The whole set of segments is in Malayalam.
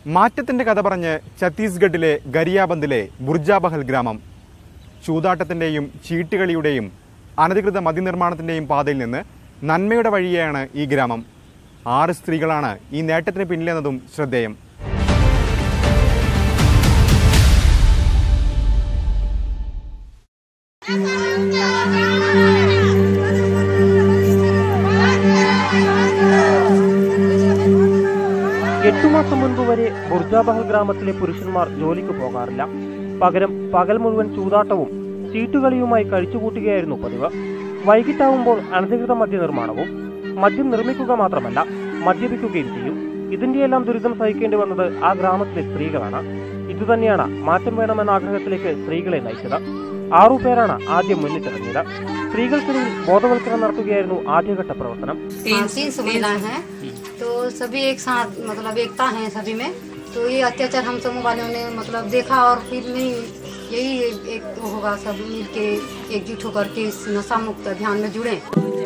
മാറ്റത്തിന്റെ കഥ പറഞ്ഞ് ഛത്തീസ്ഗഡിലെ ഗരിയാബന്ദിലെ ബുർജാബഹൽ ഗ്രാമം ചൂതാട്ടത്തിന്റെയും ചീട്ടുകളിയുടെയും അനധികൃത മദ്യനിർമ്മാണത്തിന്റെയും പാതയിൽ നിന്ന് നന്മയുടെ വഴിയാണ് ഈ ഗ്രാമം ആറ് സ്ത്രീകളാണ് ഈ നേട്ടത്തിന് പിന്നിലെന്നതും ശ്രദ്ധേയം എട്ടു മാസം മുൻപ് വരെ ബുർജാബഹൽ ഗ്രാമത്തിലെ പുരുഷന്മാർ ജോലിക്ക് പോകാറില്ല പകരം പകൽ മുഴുവൻ ചൂതാട്ടവും ചീട്ടുകളിയുമായി കഴിച്ചുകൂട്ടുകയായിരുന്നു പതിവ് വൈകിട്ടാവുമ്പോൾ അനധികൃത മദ്യനിർമ്മാണവും മദ്യം നിർമ്മിക്കുക മാത്രമല്ല മദ്യപിക്കുകയും ചെയ്യും ഇതിന്റെയെല്ലാം ദുരിതം സഹിക്കേണ്ടി വന്നത് ആ ഗ്രാമത്തിലെ സ്ത്രീകളാണ് ഇതുതന്നെയാണ് മാറ്റം വേണമെന്ന ആഗ്രഹത്തിലേക്ക് സ്ത്രീകളെ നയിച്ചത് ആറുപേരാണ് ആദ്യം മുന്നിട്ടിറങ്ങിയത് സ്ത്രീകൾക്കിടയിൽ ബോധവൽക്കരണം നടത്തുകയായിരുന്നു ആദ്യഘട്ട പ്രവർത്തനം हाँ, तीन सौ महिलाएं हैं तो सभी एक साथ मतलब एकता है सभी में तो ये अत्याचार हम समूह वालों ने मतलब देखा और फिर नहीं यही एक वो होगा सब मिल के एकजुट होकर के इस नशा मुक्त अभियान में जुड़े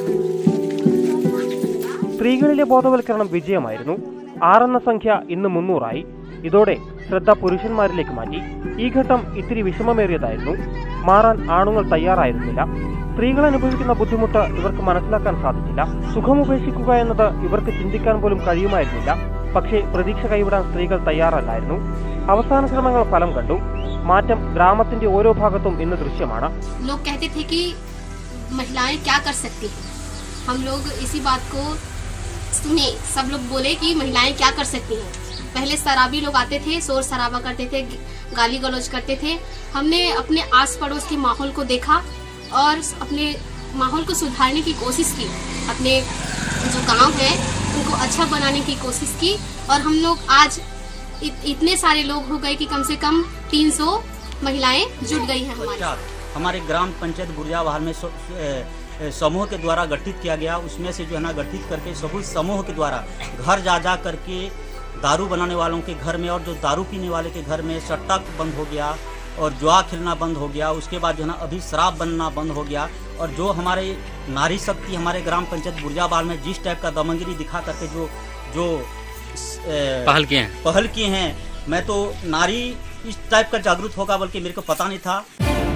സ്ത്രീകളിലെ ബോധവൽക്കരണം വിജയമായിരുന്നു ആറെന്ന സംഖ്യ ഇന്ന് മുന്നൂറായി ഇതോടെ ശ്രദ്ധ പുരുഷന്മാരിലേക്ക് മാറ്റി ഈ ഘട്ടം ഇത്തിരി വിഷമമേറിയതായിരുന്നു മാറാൻ ആണുങ്ങൾ തയ്യാറായിരുന്നില്ല സ്ത്രീകൾ അനുഭവിക്കുന്ന ബുദ്ധിമുട്ട് ഇവർക്ക് മനസ്സിലാക്കാൻ സാധിച്ചില്ല സുഖമുപേക്ഷിക്കുക എന്നത് ഇവർക്ക് ചിന്തിക്കാൻ പോലും കഴിയുമായിരുന്നില്ല പക്ഷേ പ്രതീക്ഷ കൈവിടാൻ സ്ത്രീകൾ തയ്യാറല്ലായിരുന്നു അവസാന ശ്രമങ്ങൾ ഫലം കണ്ടു മാറ്റം ഗ്രാമത്തിന്റെ ഓരോ ഭാഗത്തും ഇന്ന് ദൃശ്യമാണ് लोग कहते थे कि महिलाएं क्या कर सकती हैं हम लोग इसी बात को सुने सब लोग बोले कि महिलाएं क्या कर सकती हैं पहले शराबी लोग आते थे शोर शराबा करते थे गाली गलौज करते थे हमने अपने आस पड़ोस के माहौल को देखा और अपने माहौल को सुधारने की कोशिश की अपने जो गांव है उनको अच्छा बनाने की कोशिश की और हम लोग आज इत, इतने सारे लोग हो गए कि कम से कम 300 महिलाएं जुट गई हैं हमारे चार हमारे ग्राम पंचायत बुरजावाहल में सो- ए, ए, समूह के द्वारा गठित किया गया उसमें से जो है ना गठित करके सभी समूह के द्वारा घर जा जा करके दारू बनाने वालों के घर में और जो दारू पीने वाले के घर में सट्टा बंद हो गया और जुआ खेलना बंद हो गया उसके बाद जो है ना अभी शराब बनना बंद हो गया और जो हमारे नारी शक्ति हमारे ग्राम पंचायत बुरजाबाल में जिस टाइप का दमनगिरी दिखा करके जो जो ए, पहल किए हैं पहल किए हैं मैं तो नारी इस टाइप का जागरूक होगा बल्कि मेरे को पता नहीं था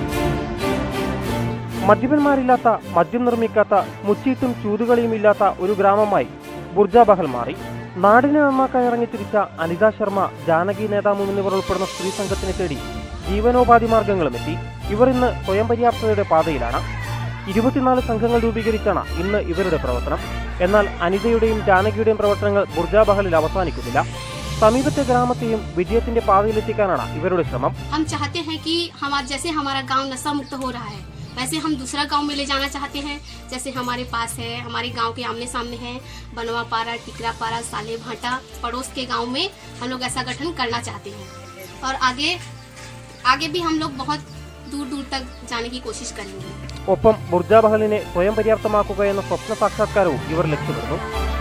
മദ്യപന്മാരില്ലാത്ത മദ്യം നിർമ്മിക്കാത്ത മുച്ചീട്ടും ചൂതുകളിയും ഇല്ലാത്ത ഒരു ഗ്രാമമായി ബുർജാബഹൽ മാറി നാടിനെ നന്നാക്കാൻ ഇറങ്ങി തിരിച്ച അനിത ശർമ്മ ജാനകി നേതാമു എന്നിവർ ഉൾപ്പെടുന്ന സ്ത്രീ സംഘത്തിനെ തേടി ജീവനോപാധി മാർഗങ്ങളും എത്തി ഇവർ ഇന്ന് സ്വയം പര്യാപ്തതയുടെ പാതയിലാണ് ഇരുപത്തിനാല് സംഘങ്ങൾ രൂപീകരിച്ചാണ് ഇന്ന് ഇവരുടെ പ്രവർത്തനം എന്നാൽ അനിതയുടെയും ജാനകിയുടെയും പ്രവർത്തനങ്ങൾ ബുർജാബഹലിൽ അവസാനിക്കുന്നില്ല സമീപത്തെ ഗ്രാമത്തെയും വിജയത്തിന്റെ പാതയിലെത്തിക്കാനാണ് ഇവരുടെ ശ്രമം हम चाहते हैं कि हमारे जैसे हमारा गांव नशा मुक्त हो रहा है वैसे हम दूसरा गांव में ले जाना चाहते हैं जैसे हमारे पास है हमारे गांव के आमने सामने है बनवा पारा टिकरा पारा साले भाटा पड़ोस के गांव में हम लोग ऐसा गठन करना चाहते हैं और आगे आगे भी हम लोग बहुत दूर दूर तक जाने की कोशिश करेंगे ഒപ്പം ബുർജാബഹലിനെ സ്വയം പര്യാപ്തമാക്കുക എന്ന സ്വപ്ന സാക്ഷാത്കാരവും ഇവർ ലക്ഷ്യമിടുന്നു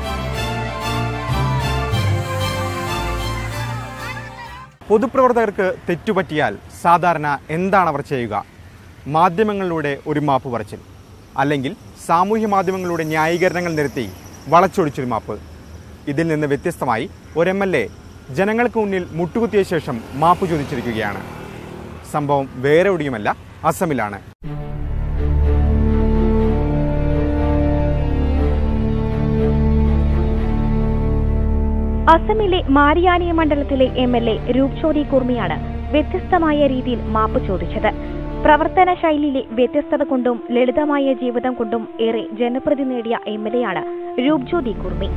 പൊതുപ്രവർത്തകർക്ക് തെറ്റുപറ്റിയാൽ സാധാരണ എന്താണ് അവർ ചെയ്യുക മാധ്യമങ്ങളിലൂടെ ഒരു മാപ്പ് പറച്ചിൽ അല്ലെങ്കിൽ സാമൂഹ്യ മാധ്യമങ്ങളിലൂടെ ന്യായീകരണങ്ങൾ നിരത്തി വളച്ചൊടിച്ചൊരു മാപ്പ് ഇതിൽ നിന്ന് വ്യത്യസ്തമായി ഒരു എം എൽ എ ജനങ്ങൾക്ക് മുന്നിൽ മുട്ടുകുത്തിയ ശേഷം മാപ്പ് ചോദിച്ചിരിക്കുകയാണ് സംഭവം വേറെ എവിടെയുമല്ല അസമിലാണ് അസമിലെ മാരിയാനിയ മണ്ഡലത്തിലെ എം എൽ എ രൂപ്ചോദി കുർമിയാണ് വ്യത്യസ്തമായ രീതിയിൽ മാപ്പ് ചോദിച്ചത് പ്രവർത്തന ശൈലിയിലെ വ്യത്യസ്തത കൊണ്ടും ലളിതമായ ജീവിതം കൊണ്ടും ഏറെ ജനപ്രതി നേടിയ എം എൽ എയാണ് രൂപ്ജ്യോതി കുർമി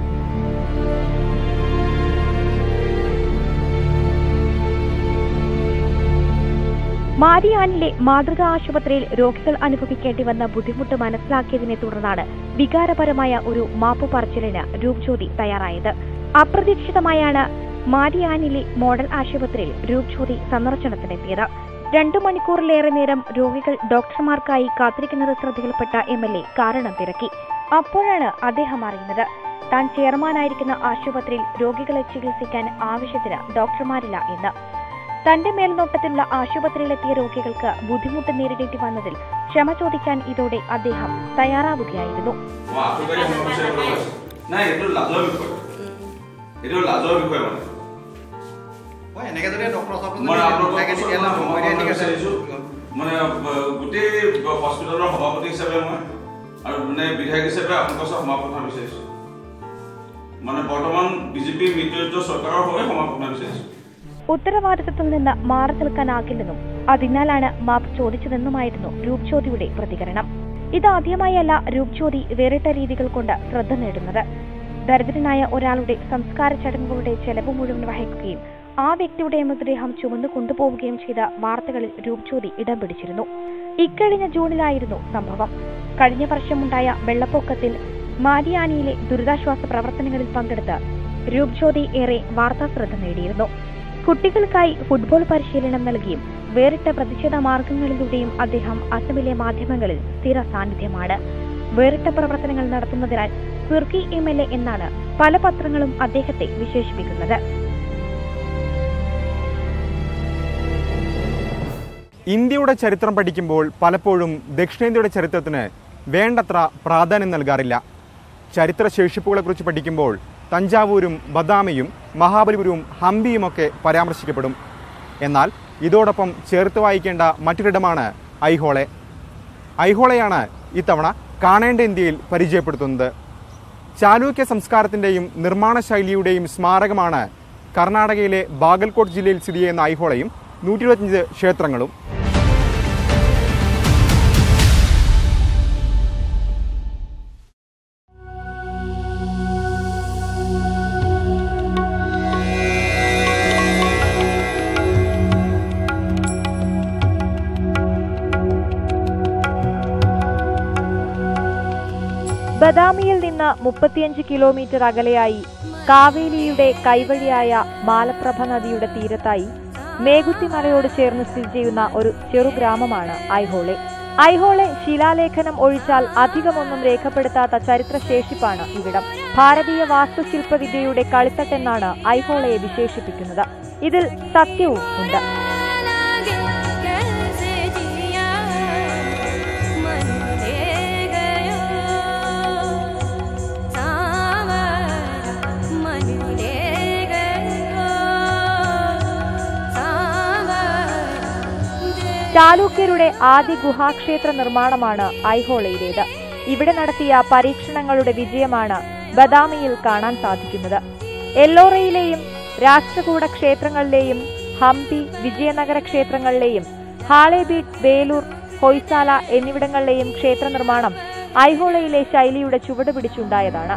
മാരിയാനിലെ മാതൃകാ ആശുപത്രിയിൽ രോഗികൾ അനുഭവിക്കേണ്ടി വന്ന ബുദ്ധിമുട്ട് മനസ്സിലാക്കിയതിനെ തുടർന്നാണ് വികാരപരമായ ഒരു മാപ്പ് പറച്ചിലിന് രൂപ്ജ്യോതി തയ്യാറായത് അപ്രതീക്ഷിതമായാണ് മാരിയാനിലെ മോഡൽ ആശുപത്രിയിൽ രൂപ്ജ്യോതി സന്ദർശനത്തിനെത്തിയത് രണ്ടു മണിക്കൂറിലേറെ നേരം രോഗികൾ ഡോക്ടർമാർക്കായി കാത്തിരിക്കുന്നത് ശ്രദ്ധയിൽപ്പെട്ട എം എൽ എ കാരണം തിരക്കി അപ്പോഴാണ് അദ്ദേഹം അറിയുന്നത് താൻ ചെയർമാനായിരിക്കുന്ന ആശുപത്രിയിൽ രോഗികളെ ചികിത്സിക്കാൻ ആവശ്യത്തിന് ഡോക്ടർമാരില്ല എന്ന് തന്റെ മേൽനോട്ടത്തിലുള്ള ആശുപത്രിയിലെത്തിയ രോഗികൾക്ക് ബുദ്ധിമുട്ട് നേരിടേണ്ടി വന്നതിൽ ക്ഷമ ചോദിക്കാൻ ഇതോടെ അദ്ദേഹം തയ്യാറാവുകയായിരുന്നു মই আঁঠুকাৰী সমস্যাৰ পৰা নাই এইটো লাজৰ বিষয় এইটো লাজৰ বিষয় মানে এনেকে যদি ডক্টৰ ওচৰত মই আপোনালোকৰ থাকে তেতিয়াহ'লে ওচৰত সময় মই ঠিক আছে বিচাৰিছোঁ মানে আহ, গোটেই হস্পিটেলৰ সভাপতি হিচাপে মই আৰু মানে বিধায়ক হিচাপে আপোনালোকৰ ওচৰত সমাপ্ৰথা বিচাৰিছোঁ মানে বৰ্তমান বিজেপি মিত্ৰযুক্ত চৰকাৰৰ হৈ সমাপ্ৰথা বিচাৰিছোঁ ഉത്തരവാദിത്തത്തിൽ നിന്ന് മാറി നിൽക്കാനാകില്ലെന്നും അതിനാലാണ് മാപ്പ് ചോദിച്ചതെന്നുമായിരുന്നു രൂപ് ജ്യോതിയുടെ പ്രതികരണം ഇതാദ്യമായല്ല രൂപ് ജ്യോതി വേറിട്ട രീതികൾ കൊണ്ട് ശ്രദ്ധ നേടുന്നത് ദരിദ്രനായ ഒരാളുടെ സംസ്കാര ചടങ്ങുകളുടെ ചെലവ് മുഴുവൻ വഹിക്കുകയും ആ വ്യക്തിയുടെ മൃതദേഹം ചുമന്നു കൊണ്ടുപോവുകയും ചെയ്ത വാർത്തകളിൽ രൂപ് ജ്യോതി ഇടം പിടിച്ചിരുന്നു ഇക്കഴിഞ്ഞ ജൂണിലായിരുന്നു സംഭവം കഴിഞ്ഞ വർഷമുണ്ടായ വെള്ളപ്പൊക്കത്തിൽ മാരിയാനിയിലെ ദുരിതാശ്വാസ പ്രവർത്തനങ്ങളിൽ പങ്കെടുത്ത് രൂപ് ജ്യോതി ഏറെ വാർത്താ ശ്രദ്ധ നേടിയിരുന്നു കുട്ടികൾക്കായി ഫുട്ബോൾ പരിശീലനം നൽകിയും വേറിട്ട പ്രതിഷേധ മാർഗങ്ങളിലൂടെയും അദ്ദേഹം അസമിലെ മാധ്യമങ്ങളിൽ സ്ഥിര സാന്നിധ്യമാണ് വേറിട്ട പ്രവർത്തനങ്ങൾ നടത്തുന്നതിനാൽ ഫിർക്കി എം എൽ എ എന്നാണ് പല പത്രങ്ങളും അദ്ദേഹത്തെ വിശേഷിപ്പിക്കുന്നത് ഇന്ത്യയുടെ ചരിത്രം പഠിക്കുമ്പോൾ പലപ്പോഴും ദക്ഷിണേന്ത്യയുടെ ചരിത്രത്തിന് വേണ്ടത്ര പ്രാധാന്യം നൽകാറില്ല ചരിത്ര ശേഷിപ്പുകളെക്കുറിച്ച് പഠിക്കുമ്പോൾ തഞ്ചാവൂരും ബദാമിയും മഹാബലിപുരവും ഹംപിയുമൊക്കെ പരാമർശിക്കപ്പെടും എന്നാൽ ഇതോടൊപ്പം ചേർത്ത് വായിക്കേണ്ട മറ്റൊരിടമാണ് ഐഹോളെ ഐഹോളയാണ് ഇത്തവണ കാണേണ്ട ഇന്ത്യയിൽ പരിചയപ്പെടുത്തുന്നത് ചാലൂക്യ സംസ്കാരത്തിൻ്റെയും നിർമ്മാണ ശൈലിയുടെയും സ്മാരകമാണ് കർണാടകയിലെ ബാഗൽകോട്ട് ജില്ലയിൽ സ്ഥിതി ചെയ്യുന്ന ഐഹോളയും നൂറ്റി ഇരുപത്തിയഞ്ച് ക്ഷേത്രങ്ങളും ബദാമിയിൽ നിന്ന് മുപ്പത്തിയഞ്ച് കിലോമീറ്റർ അകലെയായി കാവേലിയുടെ കൈവഴിയായ മാലപ്രഭ നദിയുടെ തീരത്തായി മേകുത്തി മലയോട് ചേർന്ന് സ്ഥിതി ചെയ്യുന്ന ഒരു ചെറു ഗ്രാമമാണ് ഐഹോളെ ഐഹോളെ ശിലാലേഖനം ഒഴിച്ചാൽ അധികമൊന്നും രേഖപ്പെടുത്താത്ത ചരിത്രശേഷിപ്പാണ് ഇവിടം ഭാരതീയ വാസ്തുശില്പവിദ്യയുടെ കളിത്തട്ടെന്നാണ് ഐഹോളയെ വിശേഷിപ്പിക്കുന്നത് ഇതിൽ സത്യവും ഉണ്ട് ചാലൂക്യരുടെ ആദ്യ ഗുഹാക്ഷേത്ര നിർമ്മാണമാണ് ഐഹോളയിലേത് ഇവിടെ നടത്തിയ പരീക്ഷണങ്ങളുടെ വിജയമാണ് ബദാമിയിൽ കാണാൻ സാധിക്കുന്നത് എല്ലോറയിലെയും രാഷ്ട്രകൂട ക്ഷേത്രങ്ങളിലെയും ഹംപി വിജയനഗര ക്ഷേത്രങ്ങളിലെയും ഹാളേബീഡ് ബേലൂർ ഹൊയ്സാല എന്നിവിടങ്ങളിലെയും ക്ഷേത്ര നിർമ്മാണം ഐഹോളയിലെ ശൈലിയുടെ ചുവട് പിടിച്ചുണ്ടായതാണ്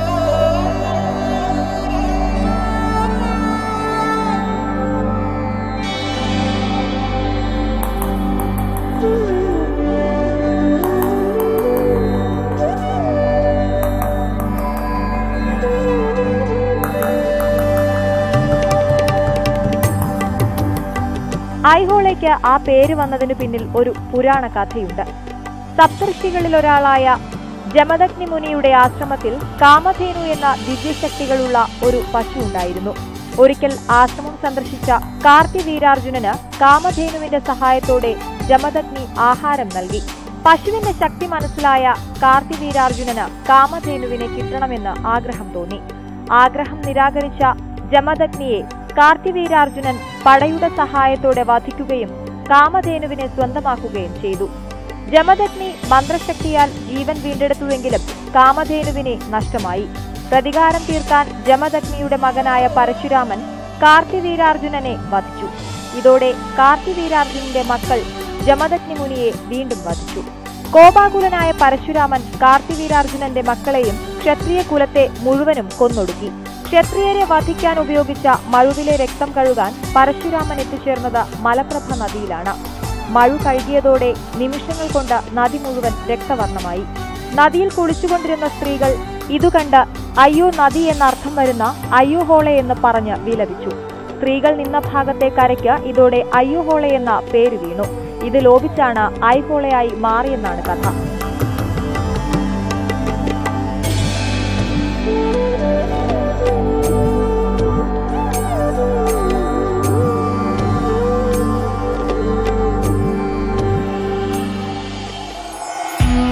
ഐഹോളയ്ക്ക് ആ പേര് വന്നതിനു പിന്നിൽ ഒരു പുരാണ കഥയുണ്ട് സപ്തർഷികളിൽ ഒരാളായ ജമദഗ്നി മുനിയുടെ ആശ്രമത്തിൽ കാമധേനു എന്ന ദിവ്യശക്തികളുള്ള ഒരു പശു ഉണ്ടായിരുന്നു ഒരിക്കൽ ആശ്രമം സന്ദർശിച്ച കാർത്തിവീരാർജുനന് കാമധേനുവിന്റെ സഹായത്തോടെ ജമദഗ്നി ആഹാരം നൽകി പശുവിന്റെ ശക്തി മനസ്സിലായ കാർത്തിവീരാർജുനന് കാമധേനുവിനെ കിട്ടണമെന്ന് ആഗ്രഹം തോന്നി ആഗ്രഹം നിരാകരിച്ച ജമദഗ്നിയെ കാർത്തിവീരാർജുനൻ പടയുടെ സഹായത്തോടെ വധിക്കുകയും കാമധേനുവിനെ സ്വന്തമാക്കുകയും ചെയ്തു ജമദഗ്നി മന്ത്രശക്തിയാൽ ജീവൻ വീണ്ടെടുത്തുവെങ്കിലും കാമധേനുവിനെ നഷ്ടമായി പ്രതികാരം തീർക്കാൻ ജമദഗ്നിയുടെ മകനായ പരശുരാമൻ കാർത്തിവീരാർജുനനെ വധിച്ചു ഇതോടെ കാർത്തിവീരാർജുനന്റെ മക്കൾ ജമദഗ്നി മുനിയെ വീണ്ടും വധിച്ചു കോപാകുലനായ പരശുരാമൻ കാർത്തിവീരാർജുനന്റെ മക്കളെയും ക്ഷത്രിയ കുലത്തെ മുഴുവനും കൊന്നൊടുക്കി ക്ഷത്രിയരെ വധിക്കാൻ ഉപയോഗിച്ച മഴുവിലെ രക്തം കഴുകാൻ പരശുരാമൻ എത്തിച്ചേർന്നത് മലപ്രഭ നദിയിലാണ് മഴു കഴുകിയതോടെ നിമിഷങ്ങൾ കൊണ്ട് നദി മുഴുവൻ രക്തവർണമായി നദിയിൽ കുളിച്ചുകൊണ്ടിരുന്ന സ്ത്രീകൾ ഇതുകണ്ട് അയ്യോ നദി എന്നർത്ഥം വരുന്ന അയ്യോ ഹോളെ എന്ന് പറഞ്ഞ് വിലപിച്ചു സ്ത്രീകൾ നിന്ന ഭാഗത്തെ കരയ്ക്ക് ഇതോടെ അയ്യോ ഹോളെ എന്ന പേര് വീണു ഇത് ലോപിച്ചാണ് ഐഹോളയായി മാറിയെന്നാണ് കഥ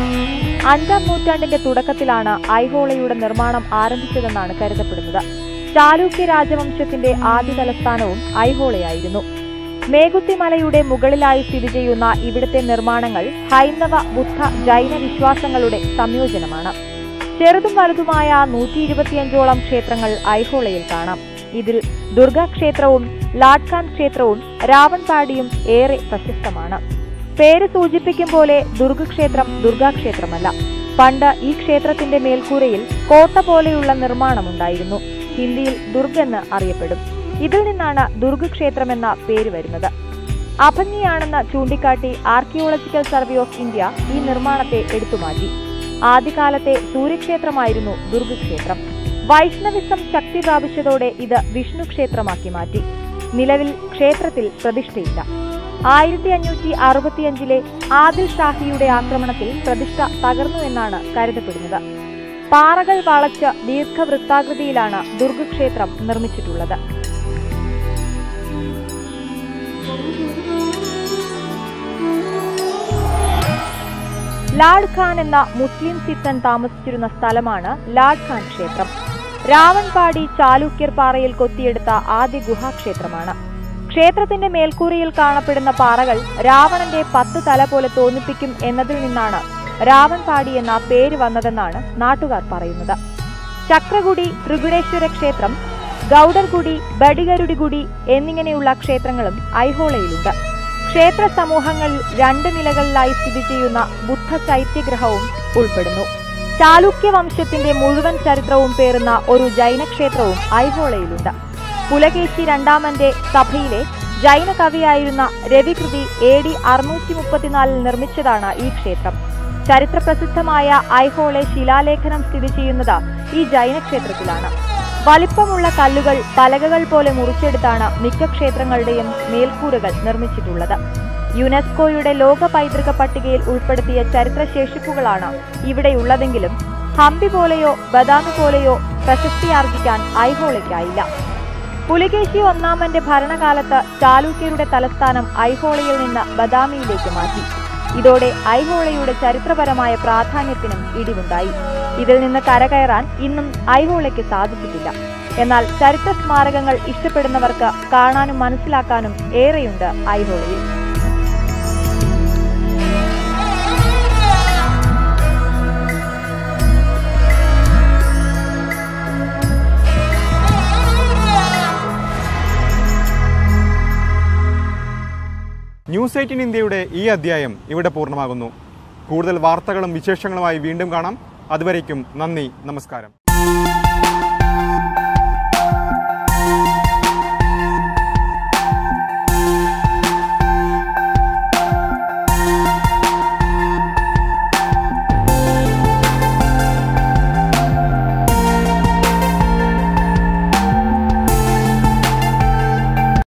അഞ്ചാം നൂറ്റാണ്ടിന്റെ തുടക്കത്തിലാണ് ഐഹോളയുടെ നിർമ്മാണം ആരംഭിച്ചതെന്നാണ് കരുതപ്പെടുന്നത് ചാലൂക്യ രാജവംശത്തിന്റെ ആദ്യ തലസ്ഥാനവും ഐഹോളയായിരുന്നു മേകുത്തി മലയുടെ മുകളിലായി സ്ഥിതി ചെയ്യുന്ന ഇവിടുത്തെ നിർമ്മാണങ്ങൾ ഹൈന്ദവ ബുദ്ധ ജൈന വിശ്വാസങ്ങളുടെ സംയോജനമാണ് ചെറുതും വലുതുമായ നൂറ്റി ഇരുപത്തിയഞ്ചോളം ക്ഷേത്രങ്ങൾ ഐഹോളയിൽ കാണാം ഇതിൽ ദുർഗാക്ഷേത്രവും ലാഡ്ഖാൻ ക്ഷേത്രവും രാവൺപാടിയും ഏറെ പ്രശസ്തമാണ് പേര് സൂചിപ്പിക്കും പോലെ ദുർഗക്ഷേത്രം ദുർഗാക്ഷേത്രമല്ല പണ്ട് ഈ ക്ഷേത്രത്തിന്റെ മേൽക്കൂരയിൽ കോട്ട പോലെയുള്ള നിർമ്മാണമുണ്ടായിരുന്നു ഹിന്ദിയിൽ ദുർഗ് എന്ന് അറിയപ്പെടും ഇതിൽ നിന്നാണ് ദുർഗ് ക്ഷേത്രമെന്ന പേര് വരുന്നത് അഭംഗിയാണെന്ന് ചൂണ്ടിക്കാട്ടി ആർക്കിയോളജിക്കൽ സർവേ ഓഫ് ഇന്ത്യ ഈ നിർമ്മാണത്തെ എടുത്തുമാറ്റി ആദ്യകാലത്തെ സൂര്യക്ഷേത്രമായിരുന്നു ദുർഗ് ക്ഷേത്രം വൈഷ്ണവിസം ശക്തി പ്രാപിച്ചതോടെ ഇത് വിഷ്ണു ക്ഷേത്രമാക്കി മാറ്റി നിലവിൽ ക്ഷേത്രത്തിൽ പ്രതിഷ്ഠയില്ല ആയിരത്തി അഞ്ഞൂറ്റി അറുപത്തിയഞ്ചിലെ ആദിൽ ഷാഹിയുടെ ആക്രമണത്തിൽ പ്രതിഷ്ഠ തകർന്നു എന്നാണ് കരുതപ്പെടുന്നത് പാറകൾ വളച്ച് ദീർഘവൃത്താകൃതിയിലാണ് ദുർഗ് ക്ഷേത്രം നിർമ്മിച്ചിട്ടുള്ളത് ലാഡ് ഖാൻ എന്ന മുസ്ലിം സിദ്ധൻ താമസിച്ചിരുന്ന സ്ഥലമാണ് ലാഡ് ഖാൻ ക്ഷേത്രം രാവൺപാടി ചാലൂക്യർ പാറയിൽ കൊത്തിയെടുത്ത ആദ്യ ഗുഹാക്ഷേത്രമാണ് ക്ഷേത്രത്തിന്റെ മേൽക്കൂരയിൽ കാണപ്പെടുന്ന പാറകൾ രാവണന്റെ പത്ത് തല പോലെ തോന്നിപ്പിക്കും എന്നതിൽ നിന്നാണ് രാവൺപാടി എന്ന പേര് വന്നതെന്നാണ് നാട്ടുകാർ പറയുന്നത് ചക്രഗുടി ത്രികുടേശ്വര ക്ഷേത്രം ഗൗഡർഗുടി ബഡിഗരുടിഗുടി എന്നിങ്ങനെയുള്ള ക്ഷേത്രങ്ങളും ഐഹോളയിലുണ്ട് ക്ഷേത്ര സമൂഹങ്ങളിൽ രണ്ട് നിലകളിലായി സ്ഥിതി ചെയ്യുന്ന ബുദ്ധ ചൈത്യഗ്രഹവും ഉൾപ്പെടുന്നു ചാലൂക്യ വംശത്തിന്റെ മുഴുവൻ ചരിത്രവും പേറുന്ന ഒരു ജൈനക്ഷേത്രവും ഐഹോളയിലുണ്ട് പുലകേശി രണ്ടാമന്റെ സഭയിലെ ജൈന കവിയായിരുന്ന രവികൃതി എ ഡി അറുന്നൂറ്റി മുപ്പത്തിനാലിൽ നിർമ്മിച്ചതാണ് ഈ ക്ഷേത്രം ചരിത്രപ്രസിദ്ധമായ ഐഹോളെ ശിലാലേഖനം സ്ഥിതി ചെയ്യുന്നത് ഈ ജൈനക്ഷേത്രത്തിലാണ് വലിപ്പമുള്ള കല്ലുകൾ പലകകൾ പോലെ മുറിച്ചെടുത്താണ് മിക്ക ക്ഷേത്രങ്ങളുടെയും മേൽക്കൂരകൾ നിർമ്മിച്ചിട്ടുള്ളത് യുനെസ്കോയുടെ ലോക പൈതൃക പട്ടികയിൽ ഉൾപ്പെടുത്തിയ ചരിത്രശേഷിപ്പുകളാണ് ഇവിടെയുള്ളതെങ്കിലും ഹംപി പോലെയോ ബദാമി പോലെയോ പ്രശസ്തിയാർജിക്കാൻ ഐഹോളയ്ക്കായില്ല പുലികേശി ഒന്നാമന്റെ ഭരണകാലത്ത് ചാലൂക്യരുടെ തലസ്ഥാനം ഐഹോളയിൽ നിന്ന് ബദാമിയിലേക്ക് മാറ്റി ഇതോടെ ഐഹോളയുടെ ചരിത്രപരമായ പ്രാധാന്യത്തിനും ഇടിവുണ്ടായി ഇതിൽ നിന്ന് കരകയറാൻ ഇന്നും ഐഹോളയ്ക്ക് സാധിച്ചിട്ടില്ല എന്നാൽ ചരിത്ര സ്മാരകങ്ങൾ ഇഷ്ടപ്പെടുന്നവർക്ക് കാണാനും മനസ്സിലാക്കാനും ഏറെയുണ്ട് ഐഹോളയിൽ ന്യൂസ് എയ്റ്റീൻ ഇന്ത്യയുടെ ഈ അധ്യായം ഇവിടെ പൂർണ്ണമാകുന്നു കൂടുതൽ വാർത്തകളും വിശേഷങ്ങളുമായി വീണ്ടും കാണാം അതുവരേക്കും നന്ദി നമസ്കാരം